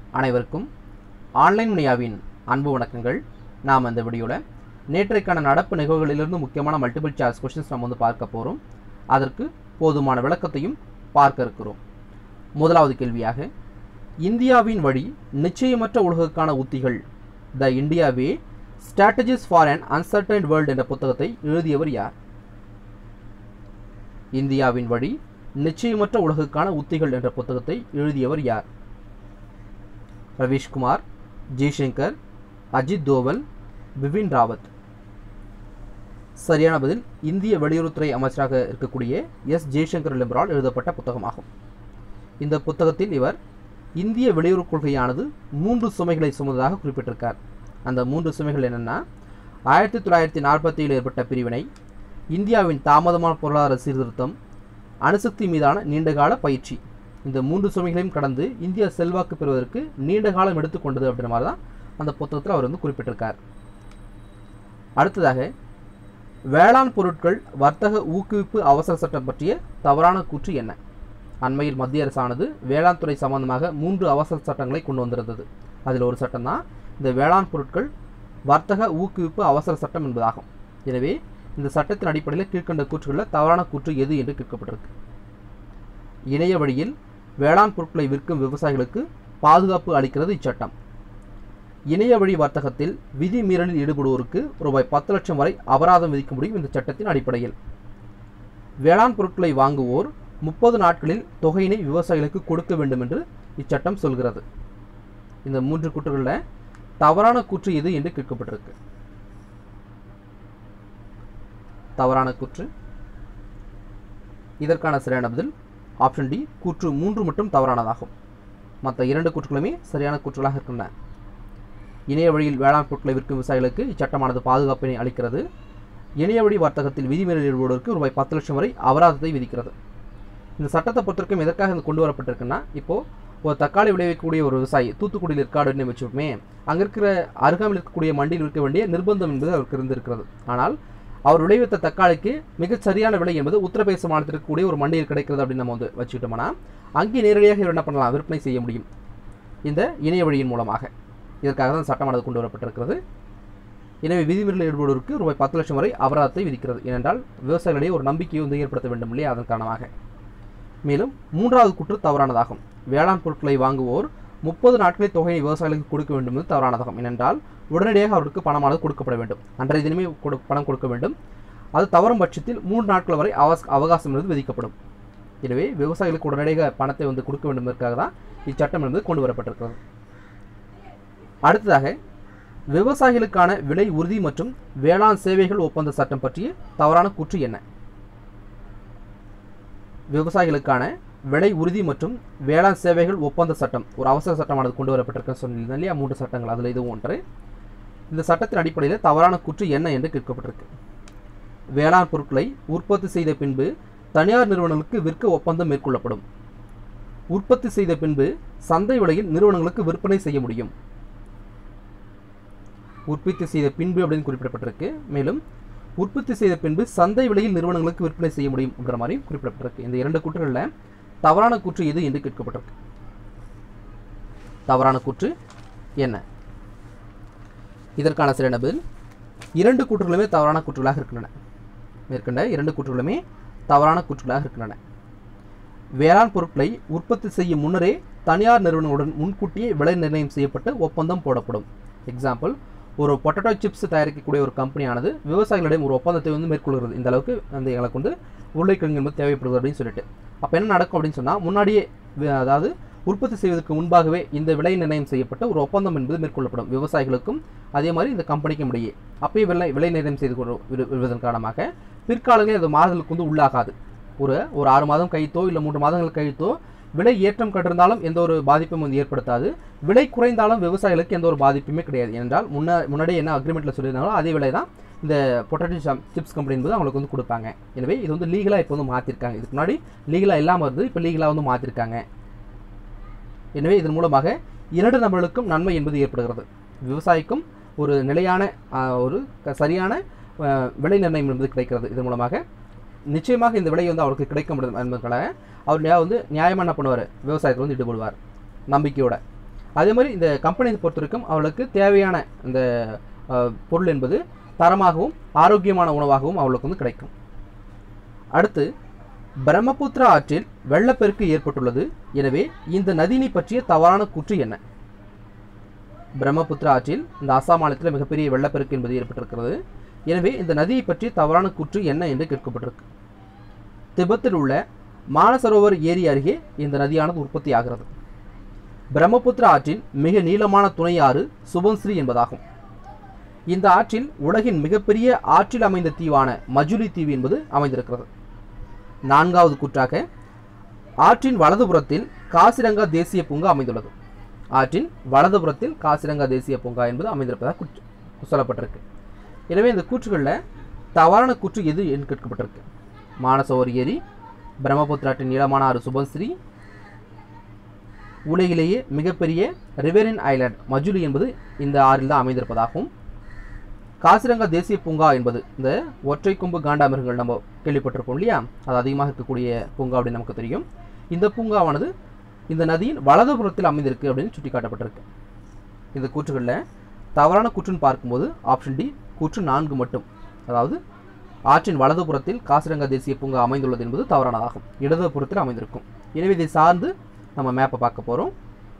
அனைவருக்கும் ஆன்லைன் முனியாவின் அன்பு வணக்கங்கள் நாம் இந்த வீடியோவில் நேற்றைக்கான நடப்பு நிகழ்வுகளிலிருந்து முக்கியமான மல்டிபிள் சாய்ஸ் கொஷின்ஸ் நம்ம வந்து பார்க்க போகிறோம் அதற்கு போதுமான விளக்கத்தையும் பார்க்க இருக்கிறோம் முதலாவது கேள்வியாக இந்தியாவின் வழி நிச்சயமற்ற உலகுக்கான உத்திகள் the India way strategies for an uncertain world என்ற புத்தகத்தை எழுதியவர் யார் இந்தியாவின் வழி நிச்சயமற்ற உலகுக்கான உத்திகள் என்ற புத்தகத்தை எழுதியவர் யார் ரவீஷ்குமார் ஜெய்சங்கர் அஜித் தோவல் பிபின் ராவத் சரியான பதில் இந்திய வெளியுறவுத்துறை அமைச்சராக இருக்கக்கூடிய எஸ் ஜெய்சங்கர் என்பவரால் எழுதப்பட்ட புத்தகமாகும் இந்த புத்தகத்தில் இவர் இந்திய வெளியுறவு கொள்கையானது மூன்று சுமைகளை சுமந்ததாக குறிப்பிட்டிருக்கார் அந்த மூன்று சுமைகள் என்னென்னா ஆயிரத்தி தொள்ளாயிரத்தி நாற்பத்தி ஏழு ஏற்பட்ட பிரிவினை இந்தியாவின் தாமதமான பொருளாதார சீர்திருத்தம் அணுசக்தி மீதான நீண்டகால பயிற்சி இந்த மூன்று சுமைகளையும் கடந்து இந்தியா செல்வாக்கு பெறுவதற்கு நீண்ட காலம் எடுத்துக்கொண்டது அப்படின்ற மாதிரி தான் அந்த புத்தகத்தில் அவர் வந்து குறிப்பிட்டிருக்கார் அடுத்ததாக வேளாண் பொருட்கள் வர்த்தக ஊக்குவிப்பு அவசர சட்டம் பற்றிய தவறான கூற்று என்ன அண்மையில் மத்திய அரசானது வேளாண் துறை சம்பந்தமாக மூன்று அவசர சட்டங்களை கொண்டு வந்திருந்தது அதில் ஒரு சட்டம் தான் இந்த வேளாண் பொருட்கள் வர்த்தக ஊக்குவிப்பு அவசர சட்டம் என்பதாகும் எனவே இந்த சட்டத்தின் அடிப்படையில் கீழ்கண்ட கூற்றுகளில் தவறான கூற்று எது என்று கேட்கப்பட்டிருக்கு இணைய வழியில் வேளாண் பொருட்களை விற்கும் விவசாயிகளுக்கு பாதுகாப்பு அளிக்கிறது இச்சட்டம் இணைய வழி வர்த்தகத்தில் விதி மீறலில் ஈடுபடுவோருக்கு ரூபாய் பத்து லட்சம் வரை அபராதம் விதிக்க முடியும் இந்த சட்டத்தின் அடிப்படையில் வேளாண் பொருட்களை வாங்குவோர் முப்பது நாட்களில் தொகையினை விவசாயிகளுக்கு கொடுக்க வேண்டும் என்று இச்சட்டம் சொல்கிறது இந்த மூன்று கூற்றுகளில் தவறான கூற்று எது என்று கேட்கப்பட்டிருக்கு தவறான கூற்று இதற்கான சரியான பதில் ஆப்ஷன் டி கூற்று மூன்று மட்டும் தவறானதாகும் மற்ற இரண்டு கூற்றுகளுமே சரியான கூற்றுகளாக இருக்கின்றன இணைய வழியில் வேளாண் பொருட்களை விற்கும் விவசாயிகளுக்கு இச்சட்டமானது பாதுகாப்பினை அளிக்கிறது இணைய வழி வர்த்தகத்தில் விதிமீறல் ஈடுபடுவதற்கு ரூபாய் பத்து லட்சம் வரை அபராதத்தை விதிக்கிறது இந்த சட்டத்தை பொறுத்தவரைக்கும் எதற்காக இது கொண்டு வரப்பட்டிருக்குன்னா இப்போது ஒரு தக்காளி விளைவிக்கக்கூடிய ஒரு விவசாயி தூத்துக்குடியில் இருக்காடுன்னு வச்சுப்போமே அங்கே இருக்கிற அருகாமையில் இருக்கக்கூடிய மண்டியில் இருக்க வேண்டிய நிர்பந்தம் என்பது அவருக்கு இருந்திருக்கிறது ஆனால் அவர் விளைவித்த தக்காளிக்கு மிகச் சரியான விலை என்பது உத்தரப்பிரதேச மாநிலத்தில் இருக்கக்கூடிய ஒரு மண்டியில் கிடைக்கிறது அப்படின்னு நம்ம வந்து வச்சுக்கிட்டோம்னா அங்கே நேரடியாக இவர் என்ன பண்ணலாம் விற்பனை செய்ய முடியும் இந்த இணைய வழியின் மூலமாக இதற்காக தான் சட்டமானது கொண்டு வரப்பட்டிருக்கிறது எனவே விதிமீறலில் ஈடுபடுவதற்கு ரூபாய் பத்து லட்சம் வரை அபராதத்தை விதிக்கிறது ஏனென்றால் விவசாயிகளிடையே ஒரு நம்பிக்கையை வந்து ஏற்படுத்த வேண்டும் இல்லையா அதன் காரணமாக மேலும் மூன்றாவது குற்று தவறானதாகும் வேளாண் பொருட்களை வாங்குவோர் முப்பது நாட்களில் தொகையை விவசாயிகளுக்கு கொடுக்க வேண்டும் என்று தவறானதாகும் ஏனென்றால் உடனடியாக அவருக்கு பணமானது கொடுக்கப்பட வேண்டும் அன்றைய தினமே கொடு பணம் கொடுக்க வேண்டும் அது தவறும் பட்சத்தில் மூன்று நாட்கள் வரை அவஸ் அவகாசம் என்பது விதிக்கப்படும் எனவே விவசாயிகளுக்கு உடனடியாக பணத்தை வந்து கொடுக்க வேண்டும் என்பதற்காக தான் இச்சட்டம் என்பது கொண்டு வரப்பட்டிருக்கிறது அடுத்ததாக விவசாயிகளுக்கான விலை உறுதி மற்றும் வேளாண் சேவைகள் ஒப்பந்த சட்டம் பற்றிய தவறான கூற்று என்ன விவசாயிகளுக்கான விலை உறுதி மற்றும் வேளாண் சேவைகள் ஒப்பந்த சட்டம் ஒரு அவசர சட்டமானது கொண்டு வரப்பட்டிருக்க சொன்னீங்க இல்லையா மூன்று சட்டங்கள் அதில் இதுவும் ஒன்று இந்த சட்டத்தின் அடிப்படையில் தவறான கூற்று என்ன என்று கேட்கப்பட்டிருக்கு வேளாண் பொருட்களை உற்பத்தி செய்த பின்பு தனியார் நிறுவனங்களுக்கு விற்க ஒப்பந்தம் மேற்கொள்ளப்படும் உற்பத்தி செய்த பின்பு சந்தை விலையில் நிறுவனங்களுக்கு விற்பனை செய்ய முடியும் உற்பத்தி செய்த பின்பு அப்படின்னு குறிப்பிடப்பட்டிருக்கு மேலும் உற்பத்தி செய்த பின்பு சந்தை விலையில் நிறுவனங்களுக்கு விற்பனை செய்ய முடியும் அப்படின்ற மாதிரி குறிப்பிடப்பட்டிருக்கு இந்த இரண்டு கூற்றுகளில் தவறான கூற்று எது என்று கேட்கப்பட்டிருக்கு தவறான கூற்று என்ன இதற்கான சரியான பதில் இரண்டு கூற்றுகளுமே தவறான கூற்றுகளாக இருக்கின்றன மேற்கண்ட இரண்டு கூற்றுகளுமே தவறான கூற்றுகளாக இருக்கின்றன வேளாண் பொருட்களை உற்பத்தி செய்யும் முன்னரே தனியார் நிறுவனங்களுடன் முன்கூட்டியே விலை நிர்ணயம் செய்யப்பட்டு ஒப்பந்தம் போடப்படும் எக்ஸாம்பிள் ஒரு பொட்டேட்டோ சிப்ஸ் தயாரிக்கக்கூடிய ஒரு கம்பெனியானது விவசாயிகளிடம் ஒரு ஒப்பந்தத்தை வந்து மேற்கொள்கிறது இந்த அளவுக்கு அந்த எங்களுக்கு வந்து உருளைக்கிழங்கு என்பது தேவைப்படுது அப்படின்னு சொல்லிட்டு அப்போ என்ன நடக்கும் அப்படின்னு சொன்னால் முன்னாடியே அதாவது உற்பத்தி செய்வதற்கு முன்பாகவே இந்த விலை நிர்ணயம் செய்யப்பட்ட ஒரு ஒப்பந்தம் என்பது மேற்கொள்ளப்படும் விவசாயிகளுக்கும் அதே மாதிரி இந்த கம்பெனிக்கும் இடையே அப்பயே விலை விலை நிர்ணயம் செய்து விடுவதன் காரணமாக பிற்காலங்களில் அது மாறுதலுக்கு வந்து உள்ளாகாது ஒரு ஒரு ஆறு மாதம் கழித்தோ இல்லை மூன்று மாதங்கள் கழித்தோ விலை ஏற்றம் கட்டிருந்தாலும் எந்த ஒரு பாதிப்பும் வந்து ஏற்படுத்தாது விலை குறைந்தாலும் விவசாயிகளுக்கு எந்த ஒரு பாதிப்புமே கிடையாது என்றால் முன்ன முன்னாடியே என்ன அக்ரிமெண்ட்டில் சொல்லியிருந்தாங்களோ அதே விலை தான் இந்த பொட்டேட்டோ சிப்ஸ் கம்பெனி என்பது அவங்களுக்கு வந்து கொடுப்பாங்க எனவே இது வந்து லீகலாக இப்போ வந்து மாற்றிருக்காங்க இதுக்கு முன்னாடி லீகலாக இல்லாமல் இருந்தது இப்போ லீகலாக வந்து மாற்றிருக்காங்க எனவே இதன் மூலமாக இரண்டு நபர்களுக்கும் நன்மை என்பது ஏற்படுகிறது விவசாயிக்கும் ஒரு நிலையான ஒரு சரியான விலை நிர்ணயம் என்பது கிடைக்கிறது இதன் மூலமாக நிச்சயமாக இந்த விலை வந்து அவருக்கு கிடைக்க முடியும் என்பதற்காக அவர் வந்து நியாயமாக என்ன பண்ணுவார் விவசாயத்தில் வந்து ஈடுபடுவார் நம்பிக்கையோட அதே மாதிரி இந்த கம்பெனியை பொறுத்த வரைக்கும் அவளுக்கு தேவையான இந்த அஹ், பொருள் என்பது தரமாகவும் ஆரோக்கியமான உணவாகவும் அவளுக்கு வந்து கிடைக்கும் அடுத்து பிரம்மபுத்திரா ஆற்றில் வெள்ளப்பெருக்கு ஏற்பட்டுள்ளது எனவே இந்த நதியினை பற்றிய தவறான கூற்று என்ன பிரம்மபுத்திரா ஆற்றில் இந்த அசாம் மாநிலத்தில் மிகப்பெரிய வெள்ளப்பெருக்கு என்பது ஏற்பட்டிருக்கிறது எனவே இந்த நதியை பற்றி தவறான கூற்று என்ன என்று கேட்கப்பட்டிருக்கு திபெத்தில் உள்ள மானசரோவர் ஏரி அருகே இந்த நதியானது உற்பத்தி ஆகிறது பிரம்மபுத்திரா ஆற்றின் மிக நீளமான துணை ஆறு சுபன்ஸ்ரீ என்பதாகும் இந்த ஆற்றில் உலகின் மிகப்பெரிய ஆற்றில் அமைந்த தீவான மஜுலி தீவு என்பது அமைந்திருக்கிறது நான்காவது கூற்றாக ஆற்றின் வலதுபுறத்தில் காசிரங்கா தேசிய பூங்கா அமைந்துள்ளது ஆற்றின் வலதுபுறத்தில் காசிரங்கா தேசிய பூங்கா என்பது அமைந்திருப்பதாக கூற்று சொல்லப்பட்டிருக்கு எனவே இந்த கூற்றுகளில் தவறான கூற்று எது என்று கேட்கப்பட்டிருக்கு மானசோவர் ஏரி பிரம்மபுத்திராற்றின் நீளமான ஆறு சுபஸ்ரீ உலகிலேயே மிகப்பெரிய ரிவரின் ஐலாண்ட் மஜுலி என்பது இந்த ஆறில் தான் அமைந்திருப்பதாகவும் காசிரங்கா தேசிய பூங்கா என்பது இந்த ஒற்றை கொம்பு காண்டாமிருகங்கள் நம்ம கேள்விப்பட்டிருப்போம் இல்லையா அது அதிகமாக இருக்கக்கூடிய பூங்கா அப்படின்னு நமக்கு தெரியும் இந்த பூங்காவானது இந்த நதியின் வலதுபுறத்தில் அமைந்திருக்கு அப்படின்னு சுட்டிக்காட்டப்பட்டிருக்கு இந்த கூற்றுகளில் தவறான கூற்றுன்னு பார்க்கும்போது ஆப்ஷன் டி கூற்று நான்கு மட்டும் அதாவது ஆற்றின் வலதுபுறத்தில் காசிரங்கா தேசிய பூங்கா அமைந்துள்ளது என்பது தவறானதாகும் இடதுபுறத்தில் அமைந்திருக்கும் எனவே இதை சார்ந்து நம்ம மேப்பை பார்க்க போகிறோம்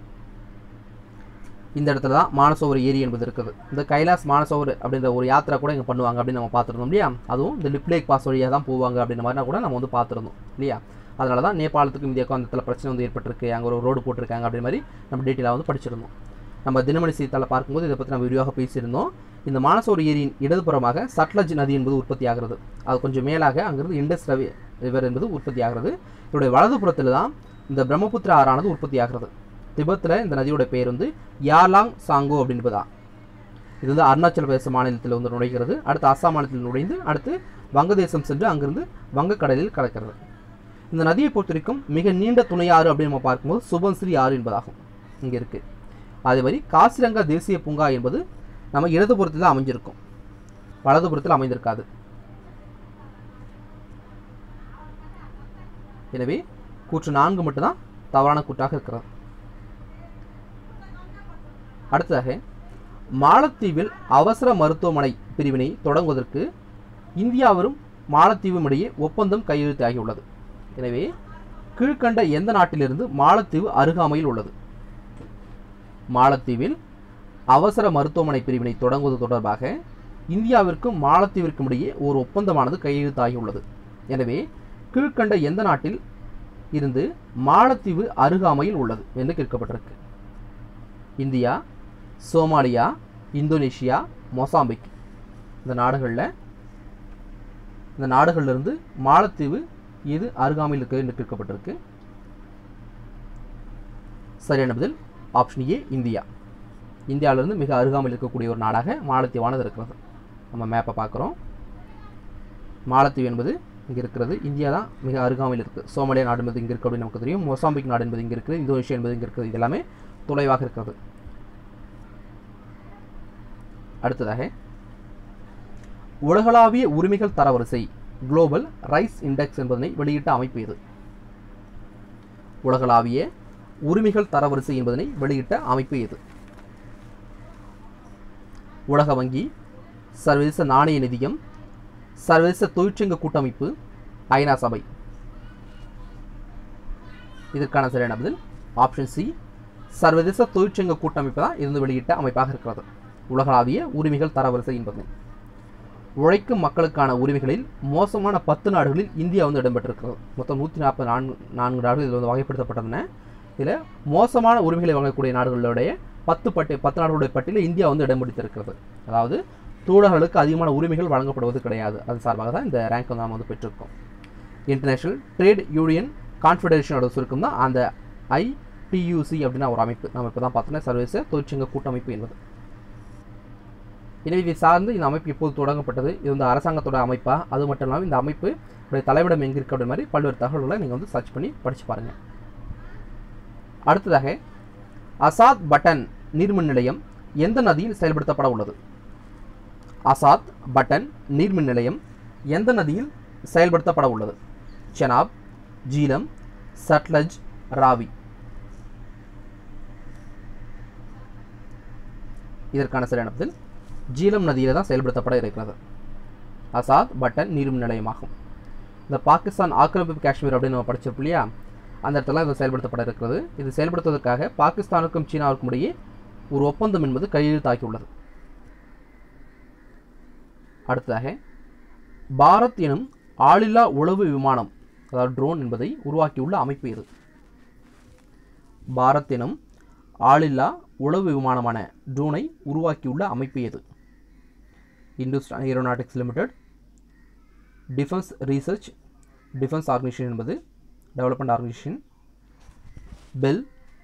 இந்த இடத்துல தான் மானசோவர் ஏரி என்பது இருக்குது இந்த கைலாஸ் மானசோவர் அப்படின்ற ஒரு யாத்திரை கூட இங்கே பண்ணுவாங்க அப்படின்னு நம்ம பார்த்துருந்தோம் இல்லையா அதுவும் இந்த லிப்லேக் பாஸ் வழியாக தான் போவாங்க அப்படின்ற மாதிரினா கூட நம்ம வந்து பார்த்துருந்தோம் இல்லையா அதனால தான் நேபாளத்துக்கும் இந்தியாவுக்கும் அந்த இடத்துல பிரச்சனை வந்து ஏற்பட்டிருக்கு அங்கே ஒரு ரோடு போட்டிருக்காங்க அப்படி மாதிரி நம்ம டீட்டெயிலாக வந்து படிச்சிருந்தோம் நம்ம தினமணி செய்தித்தாளில் பார்க்கும்போது இதை பற்றி நம்ம விரிவாக பேசியிருந்தோம் இந்த மானசோர் ஏரியின் இடதுபுறமாக சட்லஜ் நதி என்பது உற்பத்தி ஆகிறது அது கொஞ்சம் மேலாக அங்கிருந்து இண்டஸ் ரவி ரிவர் என்பது உற்பத்தி ஆகிறது இதோடைய வலதுபுறத்தில் தான் இந்த பிரம்மபுத்திரா ஆறானது உற்பத்தி ஆகிறது திபெத்தில் இந்த நதியோட பேர் வந்து யாலாங் சாங்கோ அப்படின்பதா இது வந்து அருணாச்சல பிரதேச மாநிலத்தில் வந்து நுழைகிறது அடுத்து அஸ்ஸாம் மாநிலத்தில் நுழைந்து அடுத்து வங்கதேசம் சென்று அங்கிருந்து வங்கக்கடலில் கலக்கிறது இந்த நதியை பொறுத்த வரைக்கும் மிக நீண்ட துணையாறு அப்படின்னு நம்ம பார்க்கும்போது சுபன்ஸ்ரீ ஆறு என்பதாகும் இங்கே இருக்குது அதே மாதிரி காசிரங்கா தேசிய பூங்கா என்பது நம்ம இடதுபுறத்தில் தான் அமைஞ்சிருக்கும் வலதுபுறத்தில் அமைந்திருக்காது எனவே கூற்று நான்கு மட்டும்தான் தவறான கூற்றாக இருக்கிறது அடுத்ததாக மாலத்தீவில் அவசர மருத்துவமனை பிரிவினை தொடங்குவதற்கு இந்தியாவரும் மாலத்தீவும் இடையே ஒப்பந்தம் கையெழுத்தாகியுள்ளது எனவே கீழ்கண்ட எந்த நாட்டிலிருந்து மாலத்தீவு அருகாமையில் உள்ளது மாலத்தீவில் அவசர மருத்துவமனை பிரிவினை தொடங்குவது தொடர்பாக இந்தியாவிற்கும் மாலத்தீவிற்கும் இடையே ஒரு ஒப்பந்தமானது கையெழுத்தாகியுள்ளது எனவே கீழ்கண்ட எந்த நாட்டில் இருந்து மாலத்தீவு அருகாமையில் உள்ளது என்று கேட்கப்பட்டிருக்கு இந்தியா சோமாலியா இந்தோனேஷியா மொசாம்பிக் இந்த நாடுகளில் இந்த நாடுகளிலிருந்து மாலத்தீவு இது அருகாமையில் இருக்குது என்று கேட்கப்பட்டிருக்கு சரியான பதில் ஆப்ஷன் ஏ இந்தியா இந்தியாவிலிருந்து மிக அருகாமையில் இருக்கக்கூடிய ஒரு நாடாக மாலத்தீவானது இருக்கிறது நம்ம மேப்பை பார்க்குறோம் மாலத்தீவு என்பது இங்கே இருக்கிறது இந்தியா தான் மிக அருகாமையில் இருக்குது சோமாலியா நாடு என்பது இங்கே இருக்குது அப்படின்னு நமக்கு தெரியும் மொசாம்பிக் நாடு என்பது இங்கே இருக்குது இந்தோனேஷியா என்பது இங்கே இருக்குது இது எல்லாமே தொலைவாக இருக்கிறது அடுத்ததாக உலகளாவிய உரிமைகள் தரவரிசை குளோபல் ரைஸ் இண்டெக்ஸ் என்பதனை வெளியிட்ட அமைப்பு இது உலகளாவிய உரிமைகள் தரவரிசை என்பதனை வெளியிட்ட அமைப்பு இது உலக வங்கி சர்வதேச நாணய நிதியம் சர்வதேச தொழிற்சங்க கூட்டமைப்பு ஐநா சபை இதற்கான சரியான பதில் ஆப்ஷன் சி சர்வதேச தொழிற்சங்க கூட்டமைப்பு தான் இருந்து வெளியிட்ட அமைப்பாக இருக்கிறது உலகளாவிய உரிமைகள் தரவரிசை என்பது உழைக்கும் மக்களுக்கான உரிமைகளில் மோசமான பத்து நாடுகளில் இந்தியா வந்து இடம்பெற்றிருக்கிறது மொத்தம் நூற்றி நாற்பது நான்கு நான்கு நாடுகள் இதில் வந்து வகைப்படுத்தப்பட்டதுன இதில் மோசமான உரிமைகளை வழங்கக்கூடிய நாடுகளுடைய பத்து பட்டி பத்து நாடுகளுடைய பட்டியலில் இந்தியா வந்து இடம் பிடித்திருக்கிறது அதாவது தூடர்களுக்கு அதிகமான உரிமைகள் வழங்கப்படுவது கிடையாது அது சார்பாக தான் இந்த ரேங்க் வந்து நாம் வந்து பெற்றிருக்கோம் இன்டர்நேஷனல் ட்ரேட் யூனியன் கான்ஃபெடரேஷனோட சுருக்கம் தான் அந்த ஐடியூசி அப்படின்னா ஒரு அமைப்பு நம்ம இப்போ தான் பார்த்தோன்னா சர்வதேச தொழிற்சங்க கூட்டமைப்பு என்பது எனவே இதை சார்ந்து இந்த அமைப்பு எப்போது தொடங்கப்பட்டது இது வந்து அரசாங்கத்தோட அமைப்பா அது மட்டும் இல்லாமல் இந்த அமைப்பு உடைய தலைவிடம் எங்கே இருக்கு அப்படி மாதிரி பல்வேறு தகவல்களை நீங்கள் வந்து சர்ச் பண்ணி படித்து பாருங்கள் அடுத்ததாக அசாத் பட்டன் நீர்மின் நிலையம் எந்த நதியில் செயல்படுத்தப்பட உள்ளது அசாத் பட்டன் நீர்மின் நிலையம் எந்த நதியில் செயல்படுத்தப்பட உள்ளது செனாப் ஜீலம் சட்லஜ் ராவி இதற்கான சரியான பதில் ஜீலம் நதியில் தான் செயல்படுத்தப்பட இருக்கிறது அசாத் பட்டன் நீர்மின் நிலையமாகும் இந்த பாகிஸ்தான் ஆக்கிரமிப்பு காஷ்மீர் அப்படின்னு நம்ம படிச்சிருப்போம் இல்லையா அந்த இடத்துல இது செயல்படுத்தப்பட இருக்கிறது இது செயல்படுத்துவதற்காக பாகிஸ்தானுக்கும் சீனாவுக்கும் இடையே ஒரு ஒப்பந்தம் என்பது கையெழுத்தாகியுள்ளது அடுத்ததாக பாரத் எனும் ஆளில்லா உளவு விமானம் அதாவது ட்ரோன் என்பதை உருவாக்கியுள்ள அமைப்பு இது பாரத் எனும் ஆளில்லா உளவு விமானமான ட்ரோனை உருவாக்கியுள்ள அமைப்பு எது Hindustan aeronautics limited defence research defence organisation என்பது டெவலப்மெண்ட் ஆர்கனைசேஷன் பெல்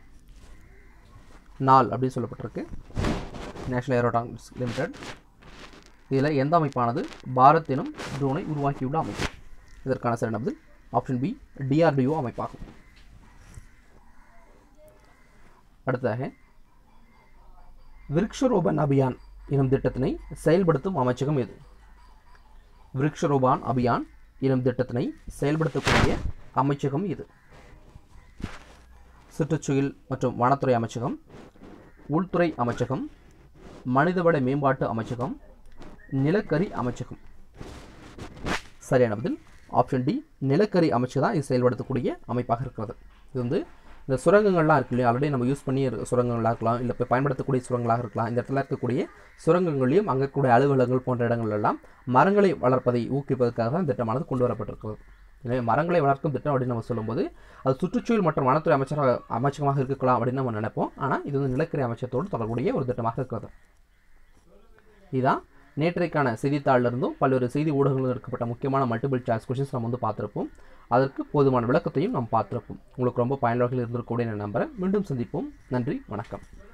நால் அப்படின்னு சொல்லப்பட்டிருக்கு நேஷனல் ஏரோடாக்ஸ் லிமிடெட் இதில் எந்த அமைப்பானது பாரத் எனும் ட்ரோனை உருவாக்கியுள்ள அமைப்பு இதற்கான சரியான பதில் ஆப்ஷன் பி டிஆர்டிஓ அமைப்பாகும் அடுத்ததாக விருக்ஷரோபன் அபியான் எனும் திட்டத்தினை செயல்படுத்தும் அமைச்சகம் எது விருக்ஷரோபான் அபியான் எனும் திட்டத்தினை செயல்படுத்தக்கூடிய அமைச்சகம் இது சுற்றுச்சூழல் மற்றும் வனத்துறை அமைச்சகம் உள்துறை அமைச்சகம் மனிதவள மேம்பாட்டு அமைச்சகம் நிலக்கரி அமைச்சகம் சரியான பதில் ஆப்ஷன் டி நிலக்கரி அமைச்சு தான் இது செயல்படுத்தக்கூடிய அமைப்பாக இருக்கிறது இது வந்து இந்த சுரங்கங்கள்லாம் இருக்கு இல்லையா ஆல்ரெடி நம்ம யூஸ் பண்ணி இருக்க சுரங்கங்களாக இருக்கலாம் இல்லை இப்போ பயன்படுத்தக்கூடிய சுரங்கங்களாக இருக்கலாம் இந்த இடத்துல இருக்கக்கூடிய சுரங்கங்களையும் அங்கே இருக்கக்கூடிய அலுவலகங்கள் போன்ற இடங்கள் எல்லாம் மரங்களை வளர்ப்பதை ஊக்குவிப்பதற்காக தான் இந்த திட்டமானது கொண்டு வரப்பட்டிருக்கிறது எனவே மரங்களை வளர்க்கும் திட்டம் அப்படின்னு நம்ம சொல்லும்போது அது சுற்றுச்சூழல் மற்றும் வனத்துறை அமைச்சராக அமைச்சகமாக இருக்கலாம் அப்படின்னு நம்ம நினைப்போம் ஆனால் இது வந்து நிலக்கரி அமைச்சத்தோடு தொடர்புடைய ஒரு திட்டமாக இருக்கிறது இதுதான் நேற்றைக்கான செய்தித்தாளிலிருந்தும் பல்வேறு செய்தி ஊடகங்களில் இருக்கப்பட்ட முக்கியமான மல்டிபிள் சாய்ஸ் கொஷின்ஸ் நம்ம வந்து பார்த்துருப்போம் அதற்கு போதுமான விளக்கத்தையும் நாம் பார்த்துருப்போம் உங்களுக்கு ரொம்ப பயனுள்ள வகையில் இருந்திருக்கக்கூடிய நான் நம்புறேன் மீண்டும் சந்திப்போம் நன்றி வணக்கம்